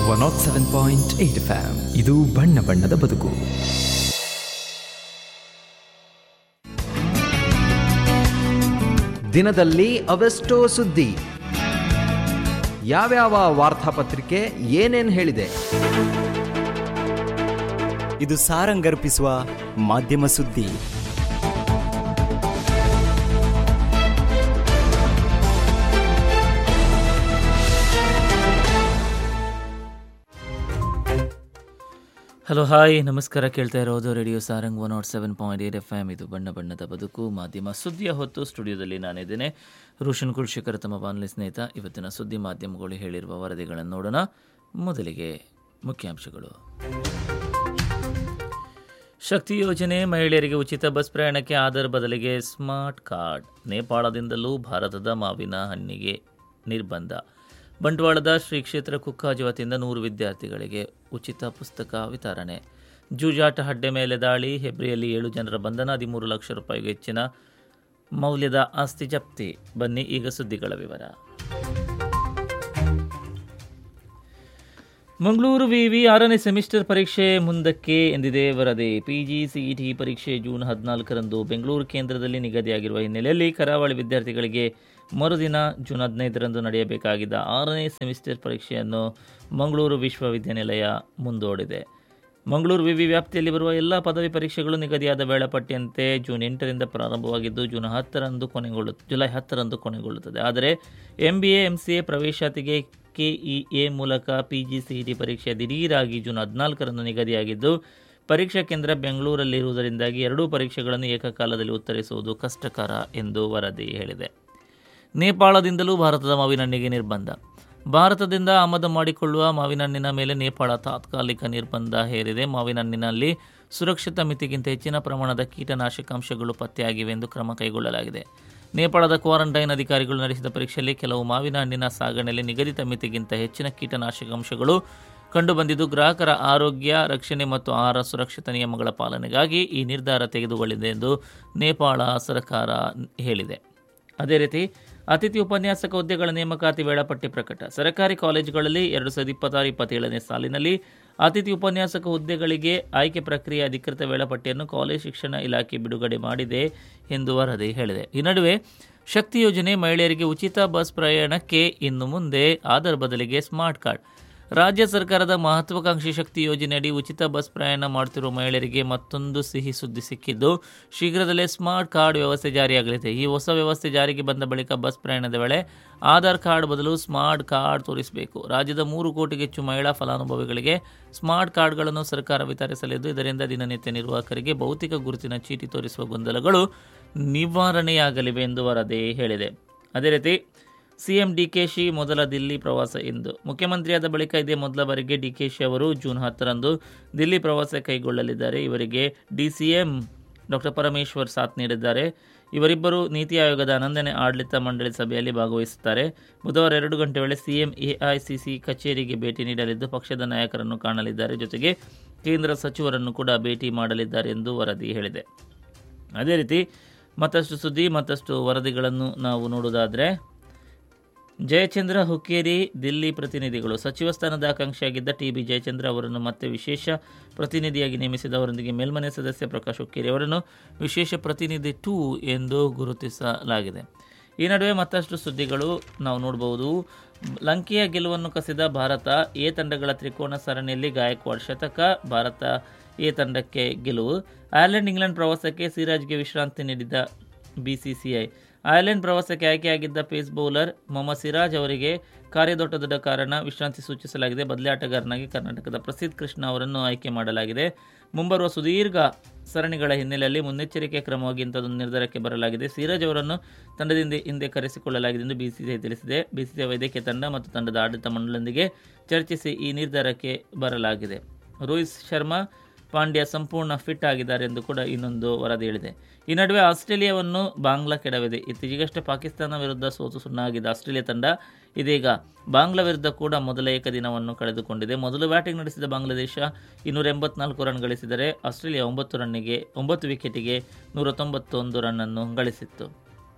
one nought seven point eight FM ಇದು ಬಣ್ಣ ಬಣ್ಣದ ಬದುಕು ದಿನದಲ್ಲಿ ಅವೆಷ್ಟೋ ಸುದ್ದಿ ಯಾವ್ಯಾವ ವಾರ್ತಾಪತ್ರಿಕೆ ಏನೇನ್ ಹೇಳಿದೆ ಇದು ಸಾರಂಗರ್ಪಿಸುವ ಮಾಧ್ಯಮ ಸುದ್ದಿ ಹಲೋ ಹಾಯ್ ನಮಸ್ಕಾರ ಕೇಳ್ತಾ ಇರೋದು radio Sarang one nought seven point eight F M ಇದು ಬಣ್ಣ ಬಣ್ಣದ ಬದುಕು ಮಾಧ್ಯಮ ಸುದ್ದಿಯ ಹೊತ್ತು ಸ್ಟುಡಿಯೋದಲ್ಲಿ ನಾನಿದ್ದೇನೆ ರೋಷನ್ ಕುಲ್ಶೇಖರ್ ತಮ್ಮ ಬಾನುಲಿ ಸ್ನೇಹಿತ ಇವತ್ತಿನ ಸುದ್ದಿ ಮಾಧ್ಯಮಗಳು ಹೇಳಿರುವ ವರದಿಗಳನ್ನು ನೋಡೋಣ ಮೊದಲಿಗೆ ಮುಖ್ಯಾಂಶಗಳು ಶಕ್ತಿ ಯೋಜನೆ ಮಹಿಳೆಯರಿಗೆ ಉಚಿತ ಬಸ್ ಪ್ರಯಾಣಕ್ಕೆ ಆಧಾರ್ ಬದಲಿಗೆ ಸ್ಮಾರ್ಟ್ ಕಾರ್ಡ್ ನೇಪಾಳದಿಂದಲೂ ಭಾರತದ ಮಾವಿನ ಹಣ್ಣಿಗೆ ನಿರ್ಬಂಧ ಬಂಟ್ವಾಳದ ಶ್ರೀ ಕ್ಷೇತ್ರ ಕುಕ್ಕಾಜಿ ವತಿಯಿಂದ ನೂರು ವಿದ್ಯಾರ್ಥಿಗಳಿಗೆ ಉಚಿತ ಪುಸ್ತಕ ವಿತರಣೆ ಜೂಜಾಟ ಹಡ್ಡೆ ಮೇಲೆ ದಾಳಿ ಹೆಬ್ರಿಯಲ್ಲಿ ಏಳು ಜನರ ಬಂಧನ ಹದಿಮೂರು ಲಕ್ಷ ರೂಪಾಯಿಗೂ ಹೆಚ್ಚಿನ ಮೌಲ್ಯದ ಆಸ್ತಿ ಜಪ್ತಿ ಬನ್ನಿ ಈಗ ಸುದ್ದಿಗಳ ವಿವರ ಮಂಗಳೂರು ವಿವಿ ಆರನೇ ಸೆಮಿಸ್ಟರ್ ಪರೀಕ್ಷೆ ಮುಂದಕ್ಕೆ ಎಂದಿದೆ ವರದಿ ಪಿಜಿ ಸಿಇಟಿ ಪರೀಕ್ಷೆ ಜೂನ್ ಹದಿನಾಲ್ಕರಂದು ಬೆಂಗಳೂರು ಕೇಂದ್ರದಲ್ಲಿ ನಿಗದಿಯಾಗಿರುವ ಹಿನ್ನೆಲೆಯಲ್ಲಿ ಕರಾವಳಿ ವಿದ್ಯಾರ್ಥಿಗಳಿಗೆ ಮರುದಿನ ಜೂನ್ ಹದಿನೈದರಂದು ನಡೆಯಬೇಕಾಗಿದ್ದ ಆರನೇ ಸೆಮಿಸ್ಟರ್ ಪರೀಕ್ಷೆಯನ್ನು ಮಂಗಳೂರು ವಿಶ್ವವಿದ್ಯಾನಿಲಯ ಮುಂದೂಡಿದೆ ಮಂಗಳೂರು ವಿವಿ ವ್ಯಾಪ್ತಿಯಲ್ಲಿ ಬರುವ ಎಲ್ಲ ಪದವಿ ಪರೀಕ್ಷೆಗಳು ನಿಗದಿಯಾದ ವೇಳಾಪಟ್ಟಿಯಂತೆ ಜೂನ್ ಎಂಟರಿಂದ ಪ್ರಾರಂಭವಾಗಿದ್ದು ಜೂನ್ ಹತ್ತರಂದು ಕೊನೆಗೊಳ್ಳು ಜುಲೈ ಹತ್ತರಂದು ಕೊನೆಗೊಳ್ಳುತ್ತದೆ ಆದರೆ M B A M C A ಪ್ರವೇಶಾತಿಗೆ ಕೆಇಎ ಮೂಲಕ ಪಿ ಜಿ ಸಿ ಟಿ ಪರೀಕ್ಷೆ ದಿಢೀರಾಗಿ ಜೂನ್ ಹದಿನಾಲ್ಕರಂದು ನಿಗದಿಯಾಗಿದ್ದು ಪರೀಕ್ಷಾ ಕೇಂದ್ರ ಬೆಂಗಳೂರಲ್ಲಿರುವುದರಿಂದಾಗಿ ಎರಡೂ ಪರೀಕ್ಷೆಗಳನ್ನು ಏಕಕಾಲದಲ್ಲಿ ಉತ್ತರಿಸುವುದು ಕಷ್ಟಕರ ಎಂದು ವರದಿ ಹೇಳಿದೆ ನೇಪಾಳದಿಂದಲೂ ಭಾರತದ ಮಾವಿನ ಹಣ್ಣಿಗೆ ನಿರ್ಬಂಧ ಭಾರತದಿಂದ ಆಮದು ಮಾಡಿಕೊಳ್ಳುವ ಮಾವಿನ ಹಣ್ಣಿನ ಮೇಲೆ ನೇಪಾಳ ತಾತ್ಕಾಲಿಕ ನಿರ್ಬಂಧ ಹೇರಿದೆ ಮಾವಿನ ಹಣ್ಣಿನಲ್ಲಿ ಸುರಕ್ಷಿತ ಮಿತಿಗಿಂತ ಹೆಚ್ಚಿನ ಪ್ರಮಾಣದ ಕೀಟನಾಶಕಾಂಶಗಳು ಪತ್ತೆಯಾಗಿವೆ ಎಂದು ಕ್ರಮ ಕೈಗೊಳ್ಳಲಾಗಿದೆ ನೇಪಾಳದ ಕ್ವಾರಂಟೈನ್ ಅಧಿಕಾರಿಗಳು ನಡೆಸಿದ ಪರೀಕ್ಷೆಯಲ್ಲಿ ಕೆಲವು ಮಾವಿನ ಹಣ್ಣಿನ ಸಾಗಣೆಯಲ್ಲಿ ನಿಗದಿತ ಮಿತಿಗಿಂತ ಹೆಚ್ಚಿನ ಕೀಟನಾಶಕಾಂಶಗಳು ಕಂಡುಬಂದಿದ್ದು ಗ್ರಾಹಕರ ಆರೋಗ್ಯ ರಕ್ಷಣೆ ಮತ್ತು ಆಹಾರ ಸುರಕ್ಷತಾ ನಿಯಮಗಳ ಪಾಲನೆಗಾಗಿ ಈ ನಿರ್ಧಾರ ತೆಗೆದುಕೊಂಡಿದೆ ಎಂದು ನೇಪಾಳ ಸರ್ಕಾರ ಹೇಳಿದೆ ಅದೇ ರೀತಿ ಅತಿಥಿ ಉಪನ್ಯಾಸಕ ಹುದ್ದೆಗಳ ನೇಮಕಾತಿ ವೇಳಾಪಟ್ಟಿ ಪ್ರಕಟ ಸರ್ಕಾರಿ ಕಾಲೇಜುಗಳಲ್ಲಿ ಎರಡು ಸಾವಿರದ ಇಪ್ಪತ್ತಾರು ಇಪ್ಪತ್ತೇಳನೇ ಸಾಲಿನಲ್ಲಿ ಅತಿಥಿ ಉಪನ್ಯಾಸಕ ಹುದ್ದೆಗಳಿಗೆ ಆಯ್ಕೆ ಪ್ರಕ್ರಿಯೆ ಅಧಿಕೃತ ವೇಳಾಪಟ್ಟಿಯನ್ನು ಕಾಲೇಜ್ ಶಿಕ್ಷಣ ಇಲಾಖೆ ಬಿಡುಗಡೆ ಮಾಡಿದೆ ಎಂದು ವರದಿ ಹೇಳಿದೆ ಈ ನಡುವೆ ಶಕ್ತಿ ಯೋಜನೆ ಮಹಿಳೆಯರಿಗೆ ಉಚಿತ ಬಸ್ ಪ್ರಯಾಣಕ್ಕೆ ಇನ್ನು ಮುಂದೆ ಆಧಾರ್ ಬದಲಿಗೆ ಸ್ಮಾರ್ಟ್ ಕಾರ್ಡ್ ರಾಜ್ಯ ಸರ್ಕಾರದ ಮಹತ್ವಾಕಾಂಕ್ಷಿ ಶಕ್ತಿ ಯೋಜನೆಯಡಿ ಉಚಿತ ಬಸ್ ಪ್ರಯಾಣ ಮಾಡುತ್ತಿರುವ ಮಹಿಳೆಯರಿಗೆ ಮತ್ತೊಂದು ಸಿಹಿ ಸುದ್ದಿ ಸಿಕ್ಕಿದ್ದು ಶೀಘ್ರದಲ್ಲೇ ಸ್ಮಾರ್ಟ್ ಕಾರ್ಡ್ ವ್ಯವಸ್ಥೆ ಜಾರಿಯಾಗಲಿದೆ ಈ ಹೊಸ ವ್ಯವಸ್ಥೆ ಜಾರಿಗೆ ಬಂದ ಬಳಿಕ ಬಸ್ ಪ್ರಯಾಣದ ವೇಳೆ ಆಧಾರ್ ಕಾರ್ಡ್ ಬದಲು ಸ್ಮಾರ್ಟ್ ಕಾರ್ಡ್ ತೋರಿಸಬೇಕು ರಾಜ್ಯದ ಮೂರು ಕೋಟಿಗೆ ಹೆಚ್ಚು ಮಹಿಳಾ ಫಲಾನುಭವಿಗಳಿಗೆ ಸ್ಮಾರ್ಟ್ ಕಾರ್ಡ್ಗಳನ್ನು ಸರ್ಕಾರ ವಿತರಿಸಲಿದ್ದು ಇದರಿಂದ ದಿನನಿತ್ಯ ನಿರ್ವಾಹಕರಿಗೆ ಭೌತಿಕ ಗುರುತಿನ ಚೀಟಿ ತೋರಿಸುವ ಗೊಂದಲಗಳು ನಿವಾರಣೆಯಾಗಲಿವೆ ಎಂದು ವರದಿ ಹೇಳಿದೆ ಅದೇ ರೀತಿ ಸಿಎಂ ಡಿಕೆಶಿ ಮೊದಲ ದಿಲ್ಲಿ ಪ್ರವಾಸ ಇಂದು ಮುಖ್ಯಮಂತ್ರಿಯಾದ ಬಳಿಕ ಇದೇ ಮೊದಲ ಬಾರಿಗೆ ಡಿಕೆಶಿ ಅವರು ಜೂನ್ ಹತ್ತರಂದು ದಿಲ್ಲಿ ಪ್ರವಾಸ ಕೈಗೊಳ್ಳಲಿದ್ದಾರೆ ಇವರಿಗೆ ಡಿಸಿಎಂ ಡಾಕ್ಟರ್ ಪರಮೇಶ್ವರ್ ಸಾಥ್ ನೀಡಿದ್ದಾರೆ ಇವರಿಬ್ಬರು ನೀತಿ ಆಯೋಗದ ಹನ್ನೊಂದನೇ ಆಡಳಿತ ಮಂಡಳಿ ಸಭೆಯಲ್ಲಿ ಭಾಗವಹಿಸುತ್ತಾರೆ ಬುಧವಾರ ಎರಡು ಗಂಟೆ ವೇಳೆ ಸಿಎಂ ಎಐಸಿಸಿ ಕಚೇರಿಗೆ ಭೇಟಿ ನೀಡಲಿದ್ದು ಪಕ್ಷದ ನಾಯಕರನ್ನು ಕಾಣಲಿದ್ದಾರೆ ಜೊತೆಗೆ ಕೇಂದ್ರ ಸಚಿವರನ್ನು ಕೂಡ ಭೇಟಿ ಮಾಡಲಿದ್ದಾರೆ ಎಂದು ವರದಿ ಹೇಳಿದೆ ಅದೇ ರೀತಿ ಮತ್ತಷ್ಟು ಸುದ್ದಿ ಮತ್ತಷ್ಟು ವರದಿಗಳನ್ನು ನಾವು ನೋಡುವುದಾದರೆ ಜಯಚಂದ್ರ ಹುಕ್ಕೇರಿ ದಿಲ್ಲಿ ಪ್ರತಿನಿಧಿಗಳು ಸಚಿವ ಸ್ಥಾನದ ಆಕಾಂಕ್ಷಿಯಾಗಿದ್ದ ಟಿ ಬಿ ಜಯಚಂದ್ರ ಅವರನ್ನು ಮತ್ತೆ ವಿಶೇಷ ಪ್ರತಿನಿಧಿಯಾಗಿ ನೇಮಿಸಿದವರೊಂದಿಗೆ ಮೇಲ್ಮನೆ ಸದಸ್ಯ ಪ್ರಕಾಶ್ ಹುಕ್ಕೇರಿ ಅವರನ್ನು ವಿಶೇಷ ಪ್ರತಿನಿಧಿ ಟೂ ಎಂದು ಗುರುತಿಸಲಾಗಿದೆ ಈ ನಡುವೆ ಮತ್ತಷ್ಟು ಸುದ್ದಿಗಳು ನಾವು ನೋಡಬಹುದು ಲಂಕೆಯ ಗೆಲುವನ್ನು ಕಸಿದ ಭಾರತ ಎ ತಂಡಗಳ ತ್ರಿಕೋನ ಸರಣಿಯಲ್ಲಿ ಗಾಯಕ್ವಾಡ್ ಶತಕ ಭಾರತ ಎ ತಂಡಕ್ಕೆ ಗೆಲುವು ಐರ್ಲೆಂಡ್ ಇಂಗ್ಲೆಂಡ್ ಪ್ರವಾಸಕ್ಕೆ ಸಿರಾಜ್ಗೆ ವಿಶ್ರಾಂತಿ ನೀಡಿದ ಬಿಸಿಸಿಐ ಐರ್ಲೆಂಡ್ ಪ್ರವಾಸಕ್ಕೆ ಆಯ್ಕೆಯಾಗಿದ್ದ ಪೇಸ್ ಬೌಲರ್ ಮೊಹಮ್ಮದ್ ಸಿರಾಜ್ ಅವರಿಗೆ ಕಾರ್ಯದೊಡ್ಡ ಕಾರಣ ವಿಶ್ರಾಂತಿ ಸೂಚಿಸಲಾಗಿದೆ ಬದಲಿ ಆಟಗಾರನಾಗಿ ಕರ್ನಾಟಕದ ಪ್ರಸಿದ್ಧ ಕೃಷ್ಣ ಅವರನ್ನು ಆಯ್ಕೆ ಮಾಡಲಾಗಿದೆ ಮುಂಬರುವ ಸುದೀರ್ಘ ಸರಣಿಗಳ ಹಿನ್ನೆಲೆಯಲ್ಲಿ ಮುನ್ನೆಚ್ಚರಿಕೆ ಕ್ರಮವಾಗಿ ಇಂಥದ್ದೊಂದು ನಿರ್ಧಾರಕ್ಕೆ ಬರಲಾಗಿದೆ ಸಿರಾಜ್ ಅವರನ್ನು ತಂಡದಿಂದ ಹಿಂದೆ ಕರೆಸಿಕೊಳ್ಳಲಾಗಿದೆ ಎಂದು ಬಿಸಿಸಿಐ ತಿಳಿಸಿದೆ ಬಿಸಿಸಿಐ ವೈದ್ಯಕೀಯ ತಂಡ ಮತ್ತು ತಂಡದ ಆಡಳಿತ ಮಂಡಳಿಯೊಂದಿಗೆ ಚರ್ಚಿಸಿ ಈ ನಿರ್ಧಾರಕ್ಕೆ ಬರಲಾಗಿದೆ ರೋಹಿತ್ ಶರ್ಮಾ ಪಾಂಡ್ಯ ಸಂಪೂರ್ಣ ಫಿಟ್ ಆಗಿದ್ದಾರೆ ಎಂದು ಕೂಡ ಇನ್ನೊಂದು ವರದಿ ಹೇಳಿದೆ ಈ ನಡುವೆ ಆಸ್ಟ್ರೇಲಿಯಾವನ್ನು ಬಾಂಗ್ಲಾ ಕೆಡವಿದೆ ಇತ್ತೀಚೆಗಷ್ಟೇ ಪಾಕಿಸ್ತಾನ ವಿರುದ್ಧ ಸೋತು ಸುಣ್ಣಾಗಿದ್ದ ಆಸ್ಟ್ರೇಲಿಯಾ ತಂಡ ಇದೀಗ ಬಾಂಗ್ಲಾ ವಿರುದ್ಧ ಕೂಡ ಮೊದಲ ಏಕದಿನವನ್ನು ಕಳೆದುಕೊಂಡಿದೆ ಮೊದಲು ಬ್ಯಾಟಿಂಗ್ ನಡೆಸಿದ ಬಾಂಗ್ಲಾದೇಶ ಇನ್ನೂರ ಎಂಬತ್ನಾಲ್ಕು ರನ್ ಗಳಿಸಿದರೆ ಆಸ್ಟ್ರೇಲಿಯಾ ಒಂಬತ್ತು ರನ್ನಿಗೆ ಒಂಬತ್ತು ವಿಕೆಟಿಗೆ ನೂರ ತೊಂಬತ್ತೊಂದು ರನ್ನನ್ನು ಗಳಿಸಿತ್ತು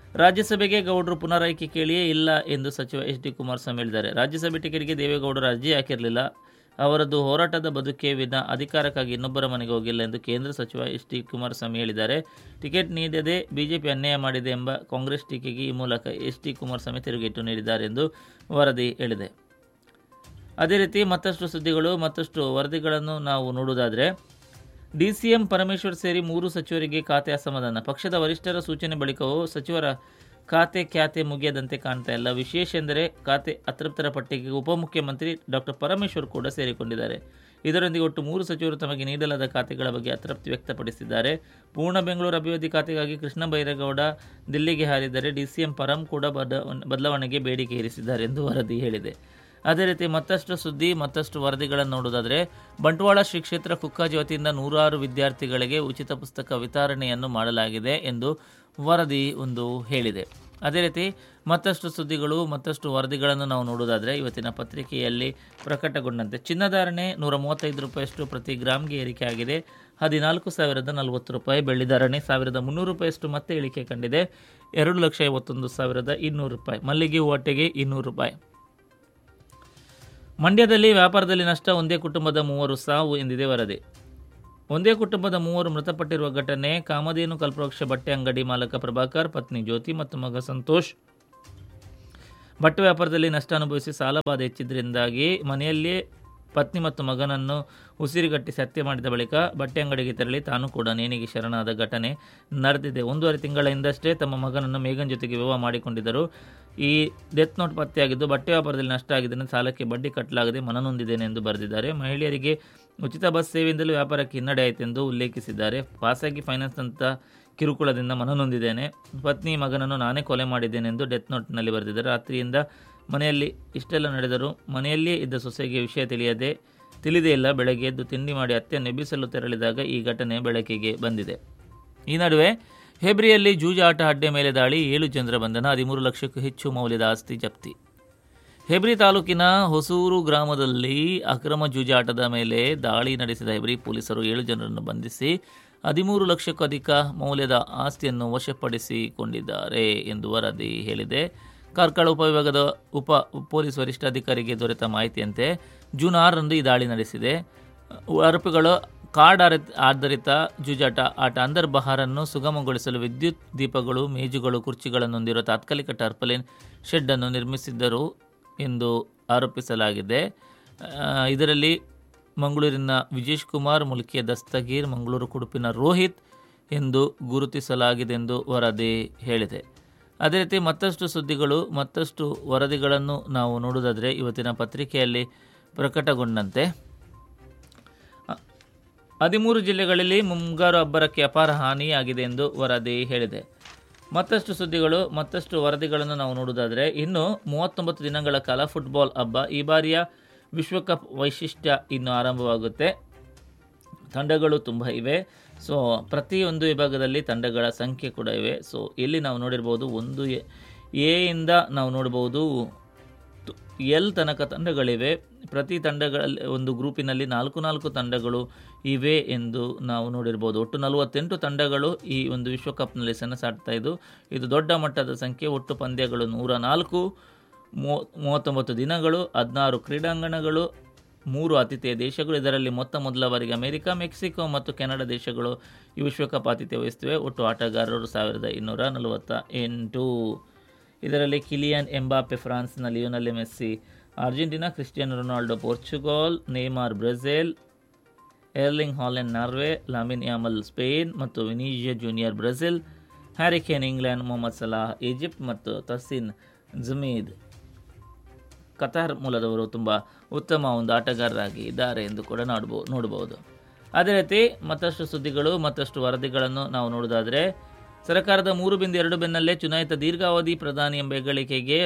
ರಾಜ್ಯಸಭೆಗೆ ಗೌಡರು ಪುನರಾಯ್ಕೆ ಕೇಳಿಯೇ ಇಲ್ಲ ಎಂದು ಸಚಿವ ಎಚ್ ಡಿ ಕುಮಾರಸ್ವಾಮಿ ಹೇಳಿದ್ದಾರೆ ರಾಜ್ಯಸಭೆ ಟಿಕೆಟ್ಗೆ ದೇವೇಗೌಡರು ಅರ್ಜಿ ಹಾಕಿರಲಿಲ್ಲ ಅವರದ್ದು ಹೋರಾಟದ ಬದುಕೇ ವಿನ ಅಧಿಕಾರಕ್ಕಾಗಿ ಇನ್ನೊಬ್ಬರ ಮನೆಗೆ ಹೋಗಿಲ್ಲ ಎಂದು ಕೇಂದ್ರ ಸಚಿವ ಎಚ್ ಡಿ ಕುಮಾರಸ್ವಾಮಿ ಹೇಳಿದ್ದಾರೆ ಟಿಕೆಟ್ ನೀಡದೆ ಬಿಜೆಪಿ ಅನ್ಯಾಯ ಮಾಡಿದೆ ಎಂಬ ಕಾಂಗ್ರೆಸ್ ಟೀಕೆಗೆ ಈ ಮೂಲಕ ಎಚ್ ಡಿ ಕುಮಾರಸ್ವಾಮಿ ತಿರುಗೇಟು ನೀಡಿದ್ದಾರೆ ಎಂದು ವರದಿ ಹೇಳಿದೆ ಅದೇ ರೀತಿ ಮತ್ತಷ್ಟು ಸುದ್ದಿಗಳು ಮತ್ತಷ್ಟು ವರದಿಗಳನ್ನು ನಾವು ನೋಡುವುದಾದರೆ ಡಿಸಿಎಂ ಪರಮೇಶ್ವರ್ ಸೇರಿ ಮೂರು ಸಚಿವರಿಗೆ ಖಾತೆ ಅಸಮಾಧಾನ ಪಕ್ಷದ ವರಿಷ್ಠರ ಸೂಚನೆ ಬಳಿಕವೂ ಸಚಿವರ ಖಾತೆ ಖ್ಯಾತೆ ಮುಗಿಯದಂತೆ ಕಾಣ್ತಾ ಇಲ್ಲ ವಿಶೇಷ ಎಂದರೆ ಖಾತೆ ಅತೃಪ್ತರ ಪಟ್ಟಿಗೆ ಉಪಮುಖ್ಯಮಂತ್ರಿ ಡಾಕ್ಟರ್ ಪರಮೇಶ್ವರ್ ಕೂಡ ಸೇರಿಕೊಂಡಿದ್ದಾರೆ ಇದರೊಂದಿಗೆ ಒಟ್ಟು ಮೂರು ಸಚಿವರು ತಮಗೆ ನೀಡಲಾದ ಖಾತೆಗಳ ಬಗ್ಗೆ ಅತೃಪ್ತಿ ವ್ಯಕ್ತಪಡಿಸಿದ್ದಾರೆ ಪೂರ್ಣ ಬೆಂಗಳೂರು ಅಭಿವೃದ್ಧಿ ಖಾತೆಗಾಗಿ ಕೃಷ್ಣ ಬೈರೇಗೌಡ ದಿಲ್ಲಿಗೆ ಹಾರಿದರೆ ಡಿಸಿಎಂ ಪರಂ ಕೂಡ ಬದ- ಬದಲಾವಣೆಗೆ ಬೇಡಿಕೆ ಇರಿಸಿದ್ದಾರೆ ಎಂದು ವರದಿ ಹೇಳಿದೆ ಅದೇ ರೀತಿ ಮತ್ತಷ್ಟು ಸುದ್ದಿ ಮತ್ತಷ್ಟು ವರದಿಗಳನ್ನು ನೋಡುವುದಾದರೆ ಬಂಟ್ವಾಳ ಶ್ರೀ ಕ್ಷೇತ್ರ ಕುಕ್ಕಾಜಿ ವತಿಯಿಂದ ನೂರಾರು ವಿದ್ಯಾರ್ಥಿಗಳಿಗೆ ಉಚಿತ ಪುಸ್ತಕ ವಿತರಣೆಯನ್ನು ಮಾಡಲಾಗಿದೆ ಎಂದು ವರದಿ ಒಂದು ಹೇಳಿದೆ ಅದೇ ರೀತಿ ಮತ್ತಷ್ಟು ಸುದ್ದಿಗಳು ಮತ್ತಷ್ಟು ವರದಿಗಳನ್ನು ನಾವು ನೋಡುವುದಾದರೆ ಇವತ್ತಿನ ಪತ್ರಿಕೆಯಲ್ಲಿ ಪ್ರಕಟಗೊಂಡಂತೆ ಚಿನ್ನಧಾರಣೆ ನೂರ ಮೂವತ್ತೈದು ರೂಪಾಯಿಯಷ್ಟು ಪ್ರತಿ ಗ್ರಾಮ್ಗೆ ಏರಿಕೆ ಆಗಿದೆ ಹದಿನಾಲ್ಕು ಸಾವಿರದ ನಲವತ್ತು ರೂಪಾಯಿ ಬೆಳ್ಳಿ ಧಾರಣೆ ಸಾವಿರದ ಮುನ್ನೂರು ರೂಪಾಯಿಯಷ್ಟು ಮತ್ತೆ ಇಳಿಕೆ ಕಂಡಿದೆ ಎರಡು ಲಕ್ಷ ಐವತ್ತೊಂದು ಸಾವಿರದ ಇನ್ನೂರು ರೂಪಾಯಿ ಮಲ್ಲಿಗೆ ಹೂವಟ್ಟೆಗೆ ಇನ್ನೂರು ರೂಪಾಯಿ ಮಂಡ್ಯದಲ್ಲಿ ವ್ಯಾಪಾರದಲ್ಲಿ ನಷ್ಟ ಒಂದೇ ಕುಟುಂಬದ ಮೂವರು ಸಾವು ಎಂದಿದೆ ವರದಿ ಒಂದೇ ಕುಟುಂಬದ ಮೂವರು ಮೃತಪಟ್ಟಿರುವ ಘಟನೆ ಕಾಮಧೇನು ಕಲ್ಪವೃಕ್ಷ ಬಟ್ಟೆ ಅಂಗಡಿ ಮಾಲಕ ಪ್ರಭಾಕರ್ ಪತ್ನಿ ಜ್ಯೋತಿ ಮತ್ತು ಮಗ ಸಂತೋಷ್ ಬಟ್ಟೆ ವ್ಯಾಪಾರದಲ್ಲಿ ನಷ್ಟ ಅನುಭವಿಸಿ ಸಾಲಬಾಧೆ ಹೆಚ್ಚಿದ್ರಿಂದಾಗಿ ಮನೆಯಲ್ಲಿಯೇ ಪತ್ನಿ ಮತ್ತು ಮಗನನ್ನು ಉಸಿರುಗಟ್ಟಿಸಿ ಹತ್ಯೆ ಮಾಡಿದ ಬಳಿಕ ಬಟ್ಟೆ ಅಂಗಡಿಗೆ ತೆರಳಿ ತಾನು ಕೂಡ ನೇಣಿಗೆ ಶರಣಾದ ಘಟನೆ ನಡೆದಿದೆ ಒಂದೂವರೆ ತಿಂಗಳ ಹಿಂದಷ್ಟೇ ತಮ್ಮ ಮಗನನ್ನು ಮೇಘನ್ ಜೊತೆಗೆ ವಿವಾಹ ಮಾಡಿಕೊಂಡಿದ್ದರು ಈ ಡೆತ್ ನೋಟ್ ಪತ್ತೆಯಾಗಿದ್ದು ಬಟ್ಟೆ ವ್ಯಾಪಾರದಲ್ಲಿ ನಷ್ಟ ಆಗಿದ್ದರಿಂದ ಸಾಲಕ್ಕೆ ಬಡ್ಡಿ ಕಟ್ಟಲಾಗದೆ ಮನನೊಂದಿದ್ದೇನೆ ಎಂದು ಬರೆದಿದ್ದಾರೆ ಮಹಿಳೆಯರಿಗೆ ಉಚಿತ ಬಸ್ ಸೇವೆಯಿಂದಲೂ ವ್ಯಾಪಾರಕ್ಕೆ ಹಿನ್ನಡೆ ಆಯಿತೆಂದು ಉಲ್ಲೇಖಿಸಿದ್ದಾರೆ ಖಾಸಗಿ ಫೈನಾನ್ಸ್ನಂಥ ಕಿರುಕುಳದಿಂದ ಮನನೊಂದಿದ್ದೇನೆ ಪತ್ನಿ ಮಗನನ್ನು ನಾನೇ ಕೊಲೆ ಮಾಡಿದ್ದೇನೆ ಎಂದು ಡೆತ್ ನೋಟ್ನಲ್ಲಿ ಬರೆದಿದ್ದಾರೆ ರಾತ್ರಿಯಿಂದ ಮನೆಯಲ್ಲಿ ಇಷ್ಟೆಲ್ಲ ನಡೆದರೂ ಮನೆಯಲ್ಲಿಯೇ ಇದ್ದ ಸೊಸೆಗೆ ವಿಷಯ ತಿಳಿಯದೆ ತಿಳಿದೇ ಇಲ್ಲ ಬೆಳಗ್ಗೆ ಎದ್ದು ತಿಂಡಿ ಮಾಡಿ ಅತ್ತೆಯನ್ನು ಎಬ್ಬಿಸಲು ತೆರಳಿದಾಗ ಈ ಘಟನೆ ಬೆಳಕಿಗೆ ಬಂದಿದೆ ಈ ನಡುವೆ ಹೆಬ್ರಿಯಲ್ಲಿ ಜೂಜಾಟ ಅಡ್ಡೆ ಮೇಲೆ ದಾಳಿ ಏಳು ಜನರ ಬಂಧನ ಹದಿಮೂರು ಲಕ್ಷಕ್ಕೂ ಹೆಚ್ಚು ಮೌಲ್ಯದ ಆಸ್ತಿ ಜಪ್ತಿ ಹೆಬ್ರಿ ತಾಲೂಕಿನ ಹೊಸೂರು ಗ್ರಾಮದಲ್ಲಿ ಅಕ್ರಮ ಜೂಜಾಟದ ಮೇಲೆ ದಾಳಿ ನಡೆಸಿದ ಹೆಬ್ರಿ ಪೊಲೀಸರು ಏಳು ಜನರನ್ನು ಬಂಧಿಸಿ ಹದಿಮೂರು ಲಕ್ಷಕ್ಕೂ ಅಧಿಕ ಮೌಲ್ಯದ ಆಸ್ತಿಯನ್ನು ವಶಪಡಿಸಿಕೊಂಡಿದ್ದಾರೆ ಎಂದು ವರದಿ ಹೇಳಿದೆ ಕಾರ್ಕಳ ಉಪವಿಭಾಗದ ಉಪ ಪೊಲೀಸ್ ವರಿಷ್ಠಾಧಿಕಾರಿಗೆ ದೊರೆತ ಮಾಹಿತಿಯಂತೆ ಜೂನ್ ಆರರಂದು ಈ ದಾಳಿ ನಡೆಸಿದೆ ಆರೋಪಿಗಳು ಕಾರ್ಡ್ ಆರ- ಆಧಾರಿತ ಜೂಜಾಟ ಆಟ ಅಂದರ್ ಬಹಾರನ್ನು ಸುಗಮಗೊಳಿಸಲು ವಿದ್ಯುತ್ ದೀಪಗಳು ಮೇಜುಗಳು ಕುರ್ಚಿಗಳನ್ನು ಹೊಂದಿರುವ ತಾತ್ಕಾಲಿಕ ಟಾರ್ಪಲಿನ್ ಶೆಡ್ ಅನ್ನು ನಿರ್ಮಿಸಿದ್ದರು ಎಂದು ಆರೋಪಿಸಲಾಗಿದೆ ಆ, ಇದರಲ್ಲಿ ಮಂಗಳೂರಿನ ವಿಜೇಶ್ ಕುಮಾರ್ ಮುಲ್ಕಿಯ ದಸ್ತಗೀರ್ ಮಂಗಳೂರು ಕುಡುಪಿನ ರೋಹಿತ್ ಎಂದು ಗುರುತಿಸಲಾಗಿದೆ ಎಂದು ವರದಿ ಹೇಳಿದೆ ಅದೇ ರೀತಿ ಮತ್ತಷ್ಟು ಸುದ್ದಿಗಳು ಮತ್ತಷ್ಟು ವರದಿಗಳನ್ನು ನಾವು ನೋಡುವುದಾದರೆ ಇವತ್ತಿನ ಪತ್ರಿಕೆಯಲ್ಲಿ ಪ್ರಕಟಗೊಂಡಂತೆ ಅ- ಹದಿಮೂರು ಜಿಲ್ಲೆಗಳಲ್ಲಿ ಮುಂಗಾರು ಅಬ್ಬರಕ್ಕೆ ಅಪಾರ ಹಾನಿಯಾಗಿದೆ ಎಂದು ವರದಿ ಹೇಳಿದೆ ಮತ್ತಷ್ಟು ಸುದ್ದಿಗಳು ಮತ್ತಷ್ಟು ವರದಿಗಳನ್ನು ನಾವು ನೋಡುವುದಾದರೆ ಇನ್ನು ಮೂವತ್ತೊಂಬತ್ತು ದಿನಗಳ ಕಾಲ ಫುಟ್ಬಾಲ್ ಹಬ್ಬ ಈ ಬಾರಿಯ ವಿಶ್ವಕಪ್ ವೈಶಿಷ್ಟ್ಯ ಇನ್ನು ಆರಂಭವಾಗುತ್ತೆ ತಂಡಗಳು ತುಂಬ ಇವೆ ಸೊ ಪ್ರತಿಯೊಂದು ವಿಭಾಗದಲ್ಲಿ ತಂಡಗಳ ಸಂಖ್ಯೆ ಕೂಡ ಇವೆ ಸೊ ಇಲ್ಲಿ ನಾವು ನೋಡಿರ್ಬೋದು ಒಂದು ಎ ಎ ಇಂದ ನಾವು ನೋಡ್ಬೋದು ತು- ಎಲ್ ತನಕ ತಂಡಗಳಿವೆ ಪ್ರತಿ ತಂಡಗಳಲ್ಲಿ ಒಂದು ಗ್ರೂಪಿನಲ್ಲಿ ನಾಲ್ಕು ನಾಲ್ಕು ತಂಡಗಳು ಇವೆ ಎಂದು ನಾವು ನೋಡಿರ್ಬೋದು ಒಟ್ಟು ನಲವತ್ತೆಂಟು ತಂಡಗಳು ಈ ಒಂದು ವಿಶ್ವಕಪ್ನಲ್ಲಿ ಸೆಣಸಾಡ್ತಾ ಇದ್ದು ಇದು ದೊಡ್ಡ ಮಟ್ಟದ ಸಂಖ್ಯೆ ಒಟ್ಟು ಪಂದ್ಯಗಳು ನೂರ ನಾಲ್ಕು ಮೂ- ಮೂವತ್ತೊಂಬತ್ತು ದಿನಗಳು ಹದಿನಾರು ಕ್ರೀಡಾಂಗಣಗಳು ಮೂರು ಆತಿಥೇಯ ದೇಶಗಳು ಇದರಲ್ಲಿ ಮೊತ್ತ ಮೊದಲ ಬಾರಿಗೆ ಅಮೆರಿಕ ಮೆಕ್ಸಿಕೋ ಮತ್ತು ಕೆನಡಾ ದೇಶಗಳು ಈ ವಿಶ್ವಕಪ್ ಆತಿಥ್ಯ ವಹಿಸುತ್ತವೆ ಒಟ್ಟು ಆಟಗಾರರು ಸಾವಿರದ ಇನ್ನೂರ ನಲವತ್ತ ಎಂಟು ಇದರಲ್ಲಿ ಕಿಲಿಯನ್ ಎಂಬಾಪೆ ಫ್ರಾನ್ಸ್ನ Lionel Messi Argentina Cristiano Ronaldo Portugal Neymar Brazil Erling Haaland Norway Lamine Yamal Spain ಮತ್ತು Vinicius junior Brazil Harry Kane England Mohamed Salah Egypt ಮತ್ತು ತಸಿನ್ ಜಮೀದ್ ಕತಾರ್ ಮೂಲದವರು ತುಂಬ ಉತ್ತಮ ಒಂದು ಆಟಗಾರರಾಗಿ ಇದ್ದಾರೆ ಎಂದು ಕೂಡ ನೋಡ್ಬೋ ನೋಡಬಹುದು ಅದೇ ರೀತಿ ಮತ್ತಷ್ಟು ಸುದ್ದಿಗಳು ಮತ್ತಷ್ಟು ವರದಿಗಳನ್ನು ನಾವು ನೋಡೋದಾದರೆ ಸರ್ಕಾರದ ಮೂರು ಬಿಂದು ಎರಡು ಬೆನ್ನಲ್ಲೇ ಚುನಾಯಿತ ದೀರ್ಘಾವಧಿ ಪ್ರಧಾನಿ ಎಂಬ ಹೆಗ್ಗಳಿಕೆಗೆ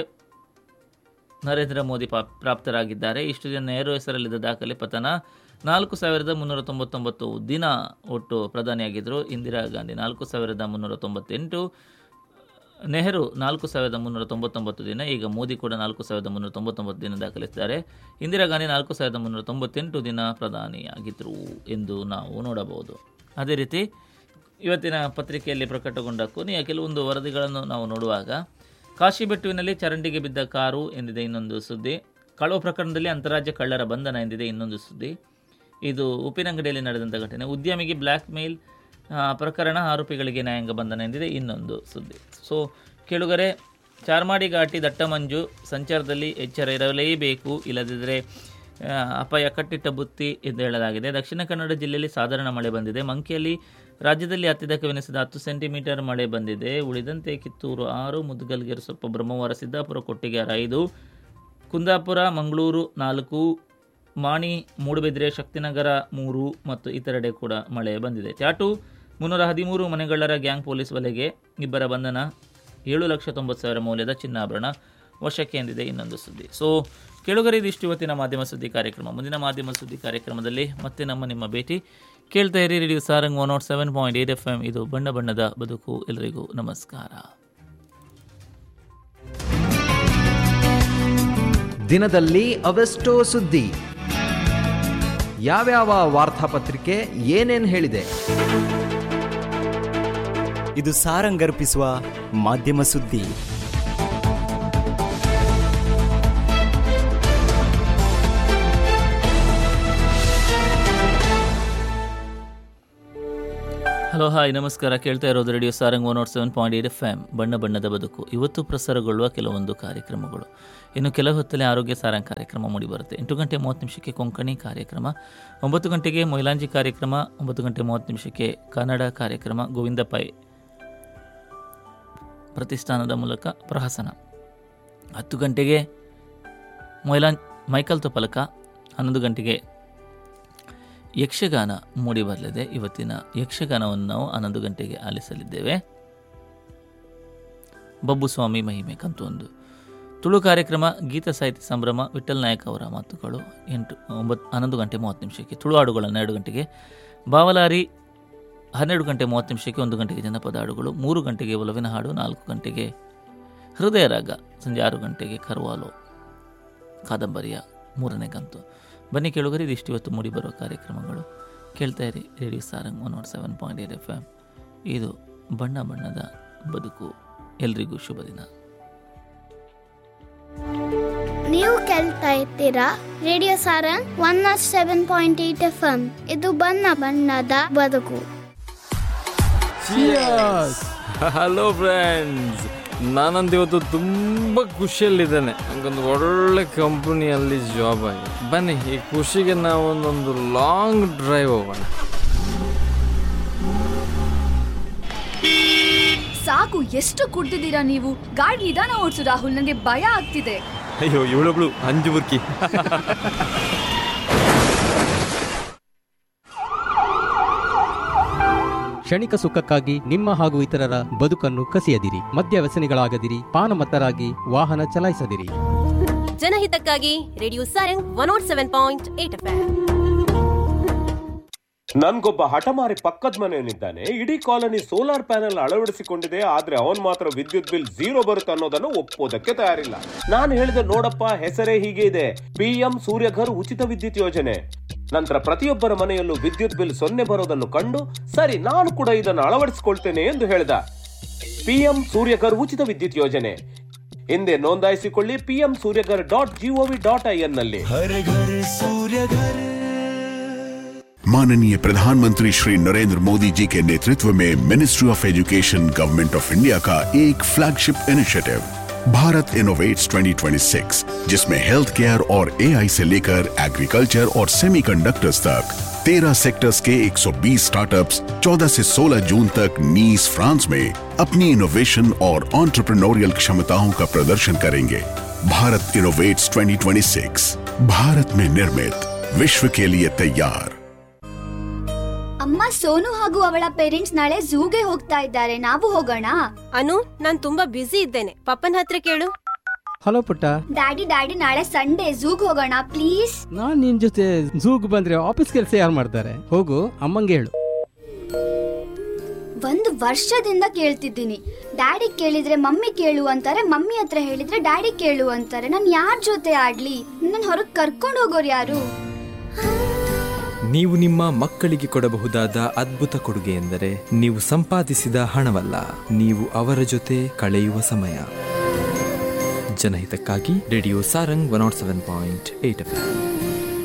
ನರೇಂದ್ರ ಮೋದಿ ಪಾ ಪ್ರಾಪ್ತರಾಗಿದ್ದಾರೆ ಇಷ್ಟು ದಿನ ನೆಹರು ಹೆಸರಲ್ಲಿದ್ದ ದಾಖಲೆ ಪತನ ನಾಲ್ಕು ಸಾವಿರದ ಮುನ್ನೂರ ತೊಂಬತ್ತೊಂಬತ್ತು ದಿನ ಒಟ್ಟು ಪ್ರಧಾನಿಯಾಗಿದ್ದರು ಇಂದಿರಾ ಗಾಂಧಿ ನಾಲ್ಕು ಸಾವಿರದ ಮುನ್ನೂರ ತೊಂಬತ್ತೆಂಟು ನೆಹರು ನಾಲ್ಕು ಸಾವಿರದ ಮುನ್ನೂರ ತೊಂಬತ್ತೊಂಬತ್ತು ದಿನ ಈಗ ಮೋದಿ ಕೂಡ ನಾಲ್ಕು ಸಾವಿರದ ಮುನ್ನೂರ ತೊಂಬತ್ತೊಂಬತ್ತು ದಿನ ದಾಖಲಿಸಿದ್ದಾರೆ ಇಂದಿರಾ ಗಾಂಧಿ ನಾಲ್ಕು ಸಾವಿರದ ಮುನ್ನೂರ ತೊಂಬತ್ತೆಂಟು ದಿನ ಪ್ರಧಾನಿಯಾಗಿದ್ದರು ಎಂದು ನಾವು ನೋಡಬಹುದು ಅದೇ ರೀತಿ ಇವತ್ತಿನ ಪತ್ರಿಕೆಯಲ್ಲಿ ಪ್ರಕಟಗೊಂಡ ಕೊನೆಯ ಕೆಲವೊಂದು ವರದಿಗಳನ್ನು ನಾವು ನೋಡುವಾಗ ಕಾಶಿಬೆಟ್ಟುವಿನಲ್ಲಿ ಚರಂಡಿಗೆ ಬಿದ್ದ ಕಾರು ಎಂದಿದೆ ಇನ್ನೊಂದು ಸುದ್ದಿ ಕಳವು ಪ್ರಕರಣದಲ್ಲಿ ಅಂತಾರಾಜ್ಯ ಕಳ್ಳರ ಬಂಧನ ಎಂದಿದೆ ಇನ್ನೊಂದು ಸುದ್ದಿ ಇದು ಉಪ್ಪಿನಂಗಡಿಯಲ್ಲಿ ನಡೆದಂಥ ಘಟನೆ ಉದ್ಯಮಿಗೆ ಬ್ಲ್ಯಾಕ್ ಮೇಲ್ ಆ, ಪ್ರಕರಣ ಆರೋಪಿಗಳಿಗೆ ನ್ಯಾಯಾಂಗ ಬಂಧನ ಎಂದಿದೆ ಇನ್ನೊಂದು ಸುದ್ದಿ ಸೊ ಕೇಳುಗರೆ ಚಾರ್ಮಾಡಿ ಘಾಟಿ ದಟ್ಟ ಮಂಜು ಸಂಚಾರದಲ್ಲಿ ಎಚ್ಚರ ಇರಲೇಬೇಕು ಇಲ್ಲದಿದ್ದರೆ ಆ, ಅಪಾಯ ಕಟ್ಟಿಟ್ಟ ಬುತ್ತಿ ಎಂದು ಹೇಳಲಾಗಿದೆ ದಕ್ಷಿಣ ಕನ್ನಡ ಜಿಲ್ಲೆಯಲ್ಲಿ ಸಾಧಾರಣ ಮಳೆ ಬಂದಿದೆ ಮಂಕಿಯಲ್ಲಿ ರಾಜ್ಯದಲ್ಲಿ ಅತ್ಯಧಿಕವೆನಿಸಿದ ಹತ್ತು ಸೆಂಟಿಮೀಟರ್ ಮಳೆ ಬಂದಿದೆ ಉಳಿದಂತೆ ಕಿತ್ತೂರು ಆರು ಮುದ್ಗಲ್ಗೆರೆ ಸ್ವಲ್ಪ ಬ್ರಹ್ಮವರ ಸಿದ್ದಾಪುರ ಕೊಟ್ಟಿಗೆರ ಐದು ಕುಂದಾಪುರ ಮಂಗಳೂರು ನಾಲ್ಕು ಮಾಣಿ ಮೂಡುಬಿದ್ರೆ ಶಕ್ತಿನಗರ ಮೂರು ಮತ್ತು ಇತರೆಡೆ ಕೂಡ ಮಳೆ ಬಂದಿದೆ ಚಾಟು ಮುನ್ನೂರ ಹದಿಮೂರು ಮನೆಗಳ್ಳರ ಗ್ಯಾಂಗ್ ಪೊಲೀಸ್ ವಲೆಗೆ ಇಬ್ಬರ ಬಂಧನ ಏಳು ಲಕ್ಷ ತೊಂಬತ್ತು ಸಾವಿರ ಮೌಲ್ಯದ ಚಿನ್ನಾಭರಣ ವಶಕ್ಕೆ ಎಂದಿದೆ ಇನ್ನೊಂದು ಸುದ್ದಿ ಸೊ ಕೆಳಗರೆ ಇದಿಷ್ಟು ಇವತ್ತಿನ ಮಾಧ್ಯಮ ಸುದ್ದಿ ಕಾರ್ಯಕ್ರಮ ಮುಂದಿನ ಮಾಧ್ಯಮ ಸುದ್ದಿ ಕಾರ್ಯಕ್ರಮದಲ್ಲಿ ಮತ್ತೆ ನಮ್ಮ ನಿಮ್ಮ ಭೇಟಿ ಕೇಳ್ತಾ ಇರಿ radio Sarang one nought seven point eight F M ಇದು ಬಣ್ಣ ಬಣ್ಣದ ಬದುಕು ಎಲ್ಲರಿಗೂ ನಮಸ್ಕಾರ ದಿನದಲ್ಲಿ ಅವೆಷ್ಟೋ ಸುದ್ದಿ ಯಾವ್ಯಾವ ವಾರ್ತಾಪತ್ರಿಕೆ ಏನೇನ್ ಹೇಳಿದೆ ಇದು ಸಾರಂಗರ್ಪಿಸುವ ಮಾಧ್ಯಮ ಸುದ್ದಿ ಹಲೋ ಹಾಯ್ ನಮಸ್ಕಾರ ಕೇಳ್ತಾ ಇರೋದು radio Sarang one nought seven point eight F M ಬಣ್ಣ ಬಣ್ಣದ ಬದುಕು ಇವತ್ತು ಪ್ರಸಾರಗೊಳ್ಳುವ ಕೆಲವೊಂದು ಕಾರ್ಯಕ್ರಮಗಳು ಇನ್ನು ಕೆಲವು ಹೊತ್ತಲ್ಲಿ ಆರೋಗ್ಯ ಸಾರಂಗ್ ಕಾರ್ಯಕ್ರಮ ಮೂಡಿಬರುತ್ತೆ ಎಂಟು ಗಂಟೆ ಮೂವತ್ತು ನಿಮಿಷಕ್ಕೆ ಕೊಂಕಣಿ ಕಾರ್ಯಕ್ರಮ ಒಂಬತ್ತು ಗಂಟೆಗೆ ಮೊಯ್ಲಾಂಜಿ ಕಾರ್ಯಕ್ರಮ ಒಂಬತ್ತು ಗಂಟೆ ಮೂವತ್ತು ನಿಮಿಷಕ್ಕೆ ಕನ್ನಡ ಕಾರ್ಯಕ್ರಮ ಗೋವಿಂದ ಪೈ ಪ್ರತಿಷ್ಠಾನದ ಮೂಲಕ ಪ್ರಹಸನ ಹತ್ತು ಗಂಟೆಗೆ ಮೊಯ್ಲಾನ್ ಮೈಕಲ್ ತೊಪಲಕ ಹನ್ನೊಂದು ಗಂಟೆಗೆ ಯಕ್ಷಗಾನ ಮೂಡಿ ಬರಲಿದೆ ಇವತ್ತಿನ ಯಕ್ಷಗಾನವನ್ನು ನಾವು ಹನ್ನೊಂದು ಗಂಟೆಗೆ ಆಲಿಸಲಿದ್ದೇವೆ ಬಬ್ಬು ಸ್ವಾಮಿ ಮಹಿಮೆ ಕಂತು ಒಂದು ತುಳು ಕಾರ್ಯಕ್ರಮ ಗೀತ ಸಾಹಿತ್ಯ ಸಂಭ್ರಮ ವಿಠಲ್ ನಾಯಕ್ ಅವರ ಮಾತುಗಳು ಎಂಟು ಒಂಬತ್ತು ಹನ್ನೊಂದು ಗಂಟೆ ಮೂವತ್ತು ನಿಮಿಷಕ್ಕೆ ತುಳು ಹಾಡುಗಳನ್ನು ಎರಡು ಗಂಟೆಗೆ ಬಾವಲಾರಿ ಹನ್ನೆರಡು ಗಂಟೆ ಮೂವತ್ತು ನಿಮಿಷಕ್ಕೆ ಒಂದು ಗಂಟೆಗೆ ಜನಪದ ಹಾಡುಗಳು ಮೂರು ಗಂಟೆಗೆ ಒಲವಿನ ಹಾಡು ನಾಲ್ಕು ಗಂಟೆಗೆ ಹೃದಯ ರಾಗ ಸಂಜೆ ಆರು ಗಂಟೆಗೆ ಕರ್ವಾಲೋ ಕಾದಂಬರಿಯ ಮೂರನೇ ಕಂತು ಬನ್ನಿ ಕೇಳುಗರೆ ಇದಿಷ್ಟು ಇವತ್ತು ಮೂಡಿಬರುವ ಕಾರ್ಯಕ್ರಮಗಳು ಕೇಳ್ತಾ ಇರಿ radio Sarang one nought seven point eight F M ಇದು ಬಣ್ಣ ಬಣ್ಣದ ಬದುಕು ಎಲ್ರಿಗೂ ಶುಭ ದಿನ ನೀವು ಕೇಳ್ತಾ ಇರ್ತೀರಾ radio Sarang one nought seven point eight F M ಇದು ಬಣ್ಣ ಬಣ್ಣದ ಬದುಕು ಹಲೋ ಫ್ರೆಂಡ್ಸ್ ನಾನಂತ ಇವತ್ತು ತುಂಬ ಖುಷಿಯಲ್ಲಿದ್ದೇನೆ ನನಗೊಂದು ಒಳ್ಳೆ ಕಂಪನಿಯಲ್ಲಿ ಜಾಬ್ ಆಗಿದೆ ಬನ್ನಿ ಈ ಖುಷಿಗೆ ನಾವು ಒಂದೊಂದು ಲಾಂಗ್ ಡ್ರೈವ್ ಹೋಗೋಣ ಸಾಕು ಎಷ್ಟು ಕುಡ್ದಿದ್ದೀರಾ ನೀವು ಗಾಡಿ ನಿಧಾನ ಓಡಿಸು ರಾಹುಲ್ ನನಗೆ ಭಯ ಆಗ್ತಿದೆ ಅಯ್ಯೋ ಇವಳೊಬ್ಳು ಅಂಜು ಬುರ್ಕಿ ಕ್ಷಣಿಕ ಸುಖಕ್ಕಾಗಿ ನಿಮ್ಮ ಹಾಗೂ ಇತರರ ಬದುಕನ್ನು ಕಸಿಯದಿರಿ ಮದ್ಯ ವ್ಯಸನಿಗಳಾಗದಿರಿ ಪಾನಮತ್ತರಾಗಿ ವಾಹನ ಚಲಾಯಿಸದಿರಿ ಜನಹಿತಕ್ಕಾಗಿ radio Sarang one nought seven point eight F ನನ್ಗೊಬ್ಬ ಹಠಮಾರಿ ಪಕ್ಕದ ಮನೆಯವನಿದ್ದಾನೆ ಇಡೀ ಕಾಲನಿ ಸೋಲಾರ್ ಪ್ಯಾನೆಲ್ ಅಳವಡಿಸಿಕೊಂಡಿದೆ ಆದ್ರೆ ಅವನ್ ಮಾತ್ರ ವಿದ್ಯುತ್ ಬಿಲ್ ಝೀರೋ ಬರುತ್ತೆ ಅನ್ನೋದನ್ನು ಒಪ್ಪೋದಕ್ಕೆ ತಯಾರಿಲ್ಲ ನಾನು ಹೇಳಿದೆ ನೋಡಪ್ಪ ಹೆಸರೇ ಹೀಗೆ ಇದೆ ಪಿಎಂ ಸೂರ್ಯಘರ್ ಉಚಿತ ವಿದ್ಯುತ್ ಯೋಜನೆ ನಂತರ ಪ್ರತಿಯೊಬ್ಬರ ಮನೆಯಲ್ಲೂ ವಿದ್ಯುತ್ ಬಿಲ್ ಸೊನ್ನೆ ಬರೋದನ್ನು ಕಂಡು ಸರಿ ನಾನು ಕೂಡ ಇದನ್ನು ಅಳವಡಿಸಿಕೊಳ್ತೇನೆ ಎಂದು ಹೇಳಿದ ಪಿಎಂ ಸೂರ್ಯಘರ್ ಉಚಿತ ವಿದ್ಯುತ್ ಯೋಜನೆ ಹಿಂದೆ ನೋಂದಾಯಿಸಿಕೊಳ್ಳಿ PM Suryaghar dot GOV dot I N ನಲ್ಲಿ माननीय प्रधानमंत्री श्री नरेंद्र मोदी जी के नेतृत्व में ministry of education government of India का एक फ्लैगशिप इनिशिएटिव भारत इनोवेट्स 2026 जिसमें हेल्थ केयर और एआई से लेकर एग्रीकल्चर और सेमीकंडक्टर्स तक 13 सेक्टर्स के 120 स्टार्टअप्स 14 से 16 जून तक नीस फ्रांस में अपनी इनोवेशन और ऑन्टरप्रनोरियल क्षमताओं का प्रदर्शन करेंगे भारत इनोवेट्स 2026 भारत में निर्मित विश्व के लिए तैयार ಅಮ್ಮ ಸೋನು ಹಾಗೂ ಅವಳ ಪೇರೆಂಟ್ಸ್ ನಾಳೆ ಝೂಗೆ ಹೋಗ್ತಾ ಇದ್ದಾರೆ ನಾವು ಹೋಗೋಣ ಅನು ನಾನ್ ತುಂಬಾ ಬ್ಯುಸಿ ಇದ್ದೇನೆ ಪಪ್ಪನ ಹತ್ರ ಕೇಳು ಹಲೋ ಪುಟ್ಟ ಡ್ಯಾಡಿ ಡ್ಯಾಡಿ ನಾಳೆ ಸಂಡೇ ಝೂಗ್ ಹೋಗೋಣ ಪ್ಲೀಸ್ ನಾನ್ ನಿನ್ ಜೊತೆ ಝೂಗ್ ಬಂದ್ರೆ ಆಫೀಸ್ ಕೆಲಸ ಯಾರು ಮಾಡ್ತಾರೆ ಹೋಗು ಅಮ್ಮಂಗೆ ಹೇಳು ಒಂದು ವರ್ಷದಿಂದ ಕೇಳ್ತಿದ್ದೀನಿ ಡ್ಯಾಡಿ ಕೇಳಿದ್ರೆ ಮಮ್ಮಿ ಕೇಳು ಅಂತಾರೆ ಮಮ್ಮಿ ಹತ್ರ ಹೇಳಿದ್ರೆ ಡ್ಯಾಡಿ ಕೇಳು ಅಂತಾರೆ ನಾನು ಯಾರ ಜೊತೆ ಆಡ್ಲಿ ನನ್ನ ಹೊರಗ್ ಕರ್ಕೊಂಡು ಹೋಗೋರು ಯಾರು ನೀವು ನಿಮ್ಮ ಮಕ್ಕಳಿಗೆ ಕೊಡಬಹುದಾದ ಅದ್ಭುತ ಕೊಡುಗೆ ಎಂದರೆ ನೀವು ಸಂಪಾದಿಸಿದ ಹಣವಲ್ಲ ನೀವು ಅವರ ಜೊತೆ ಕಳೆಯುವ ಸಮಯ ಜನಹಿತಕ್ಕಾಗಿ radio Sarang one nought seven point eight F